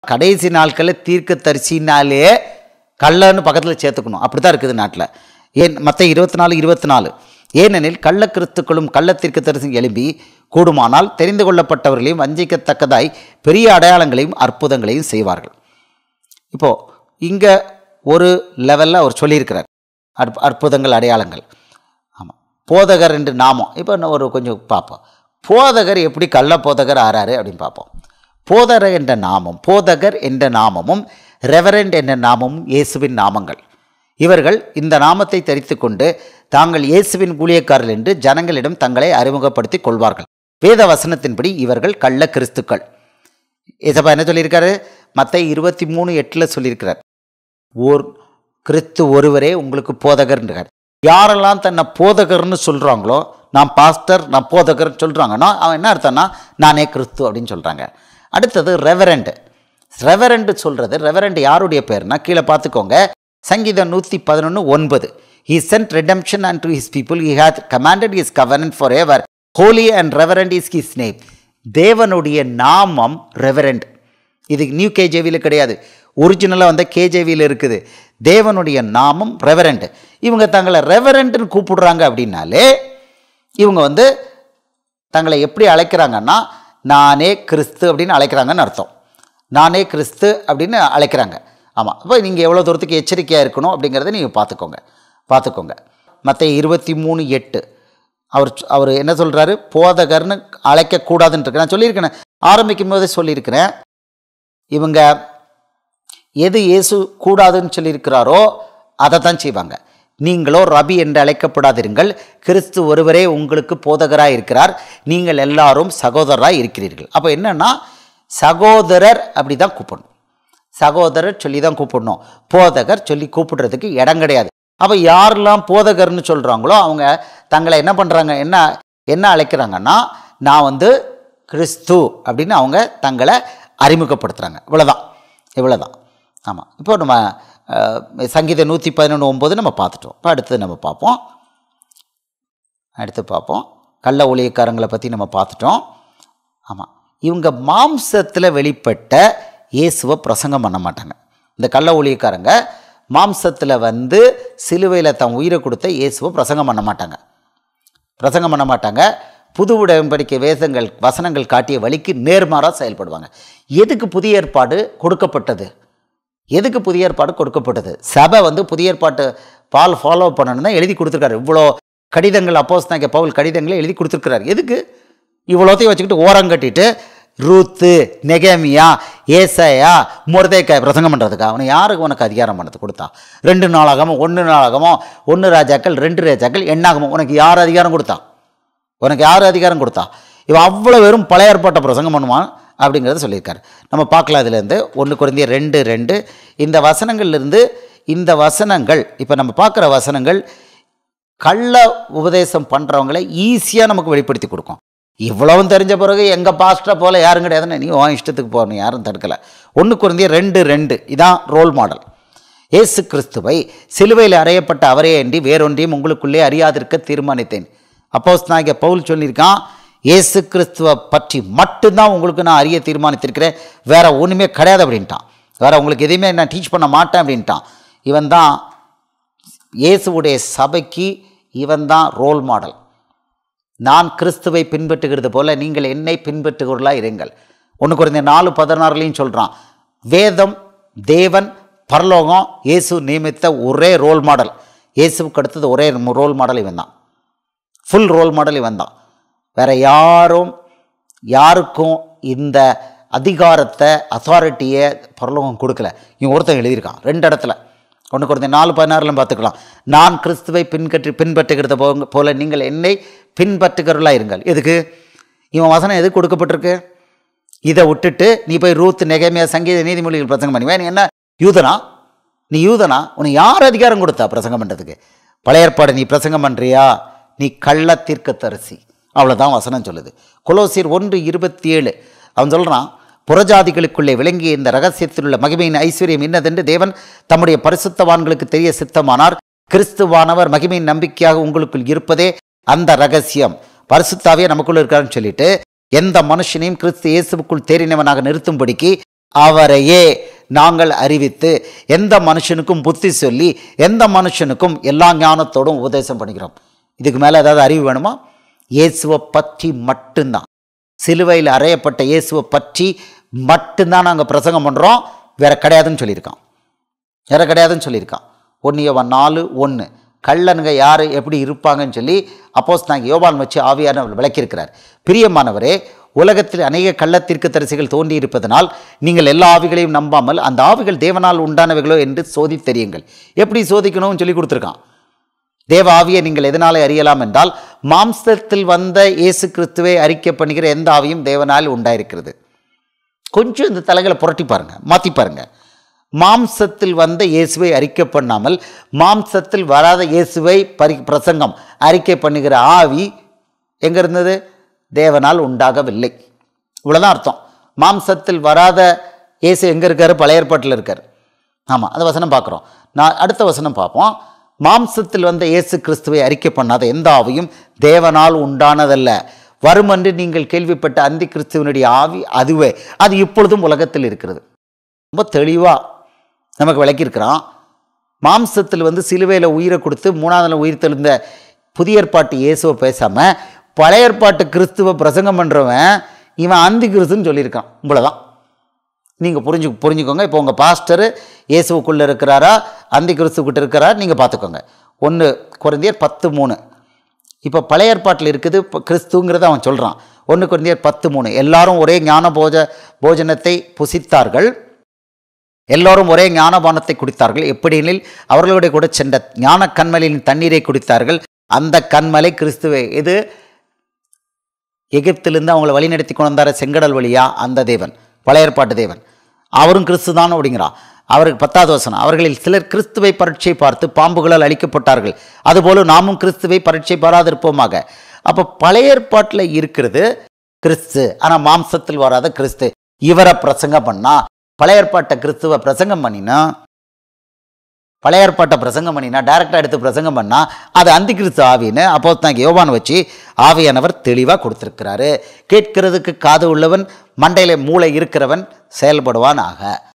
கடைசி நாட்களில் தீர்க்க தரிசினாலே கள்ளன்னு பக்கத்தில் சேர்த்துக்கணும் அப்படி தான் இருக்குது நாட்டில் ஏன் மற்ற இருபத்தி நாலு இருபத்தி நாலு ஏனெனில் கள்ள கிறிஸ்துக்களும் கள்ள தீர்க்க தரிசி எழும்பி கூடுமானால் தெரிந்து கொள்ளப்பட்டவர்களையும் வஞ்சிக்கத்தக்கதாய் பெரிய அடையாளங்களையும் அற்புதங்களையும் செய்வார்கள் இப்போது இங்கே ஒரு லெவலில் அவர் சொல்லியிருக்கிறார் அற்ப அற்புதங்கள் அடையாளங்கள் ஆமாம் போதகர் என்று நாமம் இப்போ இன்னும் ஒரு கொஞ்சம் பார்ப்போம் போதகர் எப்படி கள்ள போதகர் ஆறாரு அப்படின்னு பார்ப்போம் போதகர் என்ற நாமம் போதகர் என்ற நாமமும் ரெவரண்ட் என்ற நாமமும் இயேசுவின் நாமங்கள் இவர்கள் இந்த நாமத்தை தரித்து கொண்டு தாங்கள் இயேசுவின் ஊழியக்காரர்கள் என்று ஜனங்களிடம் தங்களை அறிமுகப்படுத்திக் கொள்வார்கள் வேத வசனத்தின்படி இவர்கள் கள்ள கிறிஸ்துக்கள் ஏசப்பா என்ன சொல்லியிருக்காரு மற்ற இருபத்தி மூணு எட்டில் சொல்லியிருக்கிறார் ஓர் கிறிஸ்து ஒருவரே உங்களுக்கு போதகர்ன்றார் யாரெல்லாம் தன்னை போதகர்னு சொல்கிறாங்களோ நான் பாஸ்டர் நான் போதகர்னு சொல்கிறாங்கன்னா அவன் என்ன அர்த்தம்னா நானே கிறிஸ்து அப்படின்னு சொல்கிறாங்க அடுத்தது ரெவரண்ட் ரெவரண்ட் சொல்கிறது ரெவரண்ட் யாருடைய பேர்னா கீழே பார்த்துக்கோங்க சங்கீதம் நூற்றி பதினொன்று ஒன்பது he sent redemption unto his people he hath commanded his covenant forever holy and reverend is his name தேவனுடைய நாமம் ரெவரண்ட் இது நியூ கேஜேவியில் கிடையாது ஒரிஜினலாக வந்த கேஜேவியில் இருக்குது தேவனுடைய நாமம் ரெவரண்ட் இவங்க தங்களை ரெவரண்ட்னு கூப்பிடுறாங்க அப்படின்னாலே இவங்க வந்து தங்களை எப்படி அழைக்கிறாங்கன்னா நானே கிறிஸ்து அப்படின்னு அழைக்கிறாங்கன்னு அர்த்தம் நானே கிறிஸ்து அப்படின்னு அழைக்கிறாங்க ஆமாம் அப்போ நீங்கள் எவ்வளோ தூரத்துக்கு எச்சரிக்கையாக இருக்கணும் அப்படிங்கிறத நீங்கள் பார்த்துக்கோங்க பார்த்துக்கோங்க மற்ற இருபத்தி மூணு எட்டு அவர் அவர் என்ன சொல்கிறாரு போதகர்னு அழைக்கக்கூடாதுன்னு இருக்கு நான் சொல்லியிருக்கேன் ஆரம்பிக்கும் போதே சொல்லியிருக்கிறேன் இவங்க எது இயேசு கூடாதுன்னு சொல்லியிருக்கிறாரோ அதை தான் செய்வாங்க நீங்களோ ரபி என்று அழைக்கப்படாதிருங்கள் கிறிஸ்து ஒருவரே உங்களுக்கு போதகராக இருக்கிறார் நீங்கள் எல்லாரும் சகோதரராக இருக்கிறீர்கள் அப்போ என்னன்னா சகோதரர் அப்படி தான் கூப்பிடணும் சகோதரர் சொல்லி தான் கூப்பிடணும் போதகர் சொல்லி கூப்பிடுறதுக்கு இடம் கிடையாது அப்போ யாரெல்லாம் போதகர்னு சொல்கிறாங்களோ அவங்க தங்களை என்ன பண்ணுறாங்க என்ன என்ன அழைக்கிறாங்கன்னா நான் வந்து கிறிஸ்து அப்படின்னு அவங்க தங்களை அறிமுகப்படுத்துகிறாங்க இவ்வளோதான் இவ்வளோதான் ஆமாம் இப்போ நம்ம அஹ், சங்கீதம் நூற்றி பதினொன்று ஒம்பது நம்ம பார்த்துட்டோம் இப்போ அடுத்தது நம்ம பார்ப்போம் அடுத்து பார்ப்போம் கள்ள ஊழியக்காரங்களை பற்றி நம்ம பார்த்துட்டோம் ஆமாம் இவங்க மாம்சத்தில் வெளிப்பட்ட இயேசுவை பிரசங்கம் பண்ண மாட்டாங்க இந்த கள்ள ஊழியக்காரங்க மாம்சத்தில் வந்து சிலுவையில் தன் உயிரை கொடுத்த இயேசுவை பிரசங்கம் பண்ண மாட்டாங்க பிரசங்கம் பண்ண மாட்டாங்க புது உடன்படிக்கை வேதங்கள் வசனங்கள் காட்டிய வழிக்கு நேர்மாறாக செயல்படுவாங்க எதுக்கு புதிய ஏற்பாடு கொடுக்கப்பட்டது எதுக்கு புதிய ஏற்பாடு கொடுக்கப்பட்டது சபை வந்து புதிய ஏற்பாட்டு பால் ஃபாலோ பண்ணணும்னு தான் எழுதி கொடுத்துருக்காரு இவ்வளோ கடிதங்கள் அப்போஸ் நாங்கள் பவுல் கடிதங்களை எழுதி கொடுத்துருக்கிறாரு எதுக்கு இவ்வளோத்தையும் வச்சுக்கிட்டு ஓரம் கட்டிட்டு ரூத்து நெகேமியா ஏசாயா முருதேக்காய் பிரசங்கம் பண்ணுறதுக்கா அவனை யாருக்கு உனக்கு அதிகாரம் பண்ணது கொடுத்தா ரெண்டு நாளாகமோ ஒன்று நாளாகமோ ஒன்று ராஜாக்கள் ரெண்டு ராஜாக்கள் எண்ணாகமோ உனக்கு யார் அதிகாரம் கொடுத்தா உனக்கு யார் அதிகாரம் கொடுத்தா இவன் அவ்வளோ வெறும் பழைய ஏற்பாட்டை பிரசங்கம் பண்ணுவான் அப்படிங்கிறத சொல்லியிருக்காரு நம்ம பார்க்கலாம் இதுலேருந்து ஒன்று குறைந்திய ரெண்டு ரெண்டு இந்த வசனங்கள்லேருந்து இந்த வசனங்கள் இப்போ நம்ம பார்க்குற வசனங்கள் கள்ள உபதேசம் பண்ணுறவங்கள ஈஸியாக நமக்கு வெளிப்படுத்தி கொடுக்கும் இவ்வளவும் தெரிஞ்ச பிறகு எங்கள் பாஸ்டரை போல் யாரும் கிடையாதுன்னு நீ உன் இஷ்டத்துக்கு போகணும் யாரும் தடுக்கலை ஒன்று குறைந்திய ரெண்டு ரெண்டு இதான் ரோல் மாடல் இயேசு கிறிஸ்துவை சிலுவையில் அறையப்பட்ட அவரே அன்றி வேறொன்றையும் உங்களுக்குள்ளே அறியாதிருக்க தீர்மானித்தேன் அப்போஸ் நான் இங்கே பவுல் சொல்லியிருக்கான் இயேசு கிறிஸ்துவை பற்றி மட்டும்தான் உங்களுக்கு நான் அறிய தீர்மானித்திருக்கிறேன் வேற ஒன்றுமே கிடையாது அப்படின்ட்டான் வேற உங்களுக்கு எதையுமே நான் டீச் பண்ண மாட்டேன் அப்படின்ட்டான் இவன் தான் இயேசுவுடைய சபைக்கு இவன் தான் ரோல் மாடல் நான் கிறிஸ்துவை பின்பற்றுகிறது போல நீங்கள் என்னை பின்பற்றுகிறவர்களாக இருங்கள் ஒன்று குறைந்த நாலு பதினாறுலையும் சொல்கிறான் வேதம் தேவன் பரலோகம் இயேசு நியமித்த ஒரே ரோல் மாடல் இயேசுவுக்கு அடுத்தது ஒரே ரோல் மாடல் இவன் தான் ஃபுல் ரோல் மாடல் இவன் தான் வேற யாரும் யாருக்கும் இந்த அதிகாரத்தை அத்தாரிட்டியை பரலோகம் கொடுக்கல இவன் ஒருத்தன் எழுதியிருக்கான் ரெண்டு இடத்துல ஒன்று குறைந்த நாலு பதினாறுலையும் பார்த்துக்கலாம் நான் கிறிஸ்துவை பின்பற்றி பின்பற்றுகிறது போ போல நீங்கள் என்னை பின்பற்றுகிறவர்களாக இருங்கள் எதுக்கு இவன் வசனம் எதுக்கு கொடுக்கப்பட்டிருக்கு இதை விட்டுட்டு நீ போய் ரூத் நெகமியா சங்கீத நீதிமொழிகள் பிரசங்கம் பண்ணுவேன் நீ என்ன யூதனா நீ யூதனா உனக்கு யார் அதிகாரம் கொடுத்தா பிரசங்கம் பண்ணுறதுக்கு பழைய ஏற்பாடு நீ பிரசங்கம் பண்ணுறியா நீ கள்ள தீர்க்கத்தரிசி அவ்வளோதான் வசனம் சொல்லுது கொலோசியர் ஒன்று இருபத்தி ஏழு அவன் சொல்கிறான் புறஜாதிகளுக்குள்ளே விளங்கிய இந்த ரகசியத்தில் உள்ள மகிமையின் ஐஸ்வர்யம் இன்னதென்று தேவன் தம்முடைய பரிசுத்தவான்களுக்கு தெரிய சித்தமானார் கிறிஸ்துவானவர் மகிமையின் நம்பிக்கையாக உங்களுக்குள் இருப்பதே அந்த ரகசியம் பரிசுத்தாவே நமக்குள்ள இருக்காருன்னு சொல்லிட்டு எந்த மனுஷனையும் கிறிஸ்து இயேசுவுக்குள் தேறினவனாக நிறுத்தும்படிக்கு அவரையே நாங்கள் அறிவித்து எந்த மனுஷனுக்கும் புத்தி சொல்லி எந்த மனுஷனுக்கும் எல்லா ஞானத்தோடும் உபதேசம் பண்ணிக்கிறோம் இதுக்கு மேலே ஏதாவது அறிவு வேணுமா இயேசுவை பற்றி மட்டும்தான் சிலுவையில் அறையப்பட்ட இயேசுவை பற்றி மட்டும்தான் நாங்கள் பிரசங்கம் பண்ணுறோம் வேற கிடையாதுன்னு சொல்லியிருக்கான் வேற கிடையாதுன்னு சொல்லியிருக்கான் ஒன்னியவன் நாலு ஒன்று கள்ளனுங்க யார் எப்படி இருப்பாங்கன்னு சொல்லி அப்போஸ் நாங்கள் யோபான் வச்சு ஆவியானவர் விளக்கியிருக்கிறார் பிரியமானவரே உலகத்தில் அநேக கள்ளத்திற்கு தரிசிகள் தோன்றி இருப்பதனால் நீங்கள் எல்லா ஆவிகளையும் நம்பாமல் அந்த ஆவிகள் தேவனால் உண்டானவைகளோ என்று சோதி தெரியுங்கள் எப்படி சோதிக்கணும்னு சொல்லி கொடுத்துருக்கான் தேவ ஆவியை நீங்கள் எதனாலே அறியலாம் என்றால் மாம்சத்தில் வந்த இயேசு கிறிஸ்துவை அறிக்கை பண்ணுகிற எந்த ஆவியும் தேவனால் உண்டாயிருக்கிறது கொஞ்சம் இந்த தலைகளை புரட்டி பாருங்க மாற்றி பாருங்க மாம்சத்தில் வந்த இயேசுவை அறிக்கை பண்ணாமல் மாம்சத்தில் வராத இயேசுவை பரி பிரசங்கம் அறிக்கை பண்ணுகிற ஆவி எங்கே இருந்தது தேவனால் உண்டாகவில்லை இவ்வளோதான் அர்த்தம் மாம்சத்தில் வராத இயேசு எங்கே இருக்காரு பழைய ஏற்பாட்டில் இருக்கார் ஆமாம் அந்த வசனம் பார்க்குறோம் நான் அடுத்த வசனம் பார்ப்போம் மாம்சத்தில் வந்த இயேசு கிறிஸ்துவை அறிக்கை பண்ணாத எந்த ஆவியும் தேவனால் உண்டானதல்ல வருமென்று நீங்கள் கேள்விப்பட்ட அந்தி கிறிஸ்துவனுடைய ஆவி அதுவே அது இப்பொழுதும் உலகத்தில் இருக்கிறது ரொம்ப தெளிவாக நமக்கு விளக்கியிருக்கிறான் மாம்சத்தில் வந்து சிலுவையில் உயிரை கொடுத்து மூணாவது நாள் உயிர் தெழுந்த புதிய ஏற்பாட்டு இயேசுவை பேசாமல் பழைய ஏற்பாட்டு கிறிஸ்துவை பிரசங்கம் பண்ணுறவன் இவன் அந்தி கிறிஸ்துன்னு சொல்லியிருக்கான் இவ்வளோதான் நீங்கள் புரிஞ்சு புரிஞ்சுக்கோங்க இப்போ உங்கள் பாஸ்டர் இயேசுவுக்குள்ளே இருக்கிறாரா அந்தி கிறிஸ்துக்கிட்ட இருக்கிறாரா நீங்கள் பார்த்துக்கோங்க ஒன்று குறைந்தியர் பத்து மூணு இப்போ பழைய ஏற்பாட்டில் இருக்குது இப்போ கிறிஸ்துங்கிறத அவன் சொல்கிறான் ஒன்று குறைந்தியர் பத்து மூணு எல்லாரும் ஒரே ஞான போஜ போஜனத்தை புசித்தார்கள் எல்லோரும் ஒரே ஞானபானத்தை குடித்தார்கள் எப்படியெனில் அவர்களுடைய கூட சென்ற ஞான கண்மலையின் தண்ணீரை குடித்தார்கள் அந்த கண்மலை கிறிஸ்துவே இது எகிப்திலிருந்து அவங்கள வழிநடத்தி கொண்டு வந்தார செங்கடல் வழியா அந்த தேவன் பழைய ஏற்பாட்டு தேவன் அவரும் கிறிஸ்து தான் அப்படிங்கிறான் அவருக்கு பத்தாவது வசனம் அவர்களில் சிலர் கிறிஸ்துவை பரீட்சை பார்த்து பாம்புகளால் அழிக்கப்பட்டார்கள் அதுபோல நாமும் கிறிஸ்துவை பரீட்சை பாராதிருப்போமாக அப்போ பழைய ஏற்பாட்டில் இருக்கிறது கிறிஸ்து ஆனால் மாம்சத்தில் வராத கிறிஸ்து இவரை பிரசங்கம் பண்ணா பழைய ஏற்பாட்டை கிறிஸ்துவ பிரசங்கம் பண்ணினா பழைய ஏற்பாட்டை பிரசங்கம் பண்ணினா டைரக்டாக எடுத்து பிரசங்கம் பண்ணா அது அந்தி கிறிஸ்து ஆவின்னு அப்போ தான் யோவான் வச்சு ஆவியானவர் தெளிவாக கொடுத்துருக்கிறாரு கேட்கிறதுக்கு காது உள்ளவன் மண்டையில் மூளை இருக்கிறவன் செயல்படுவான் ஆக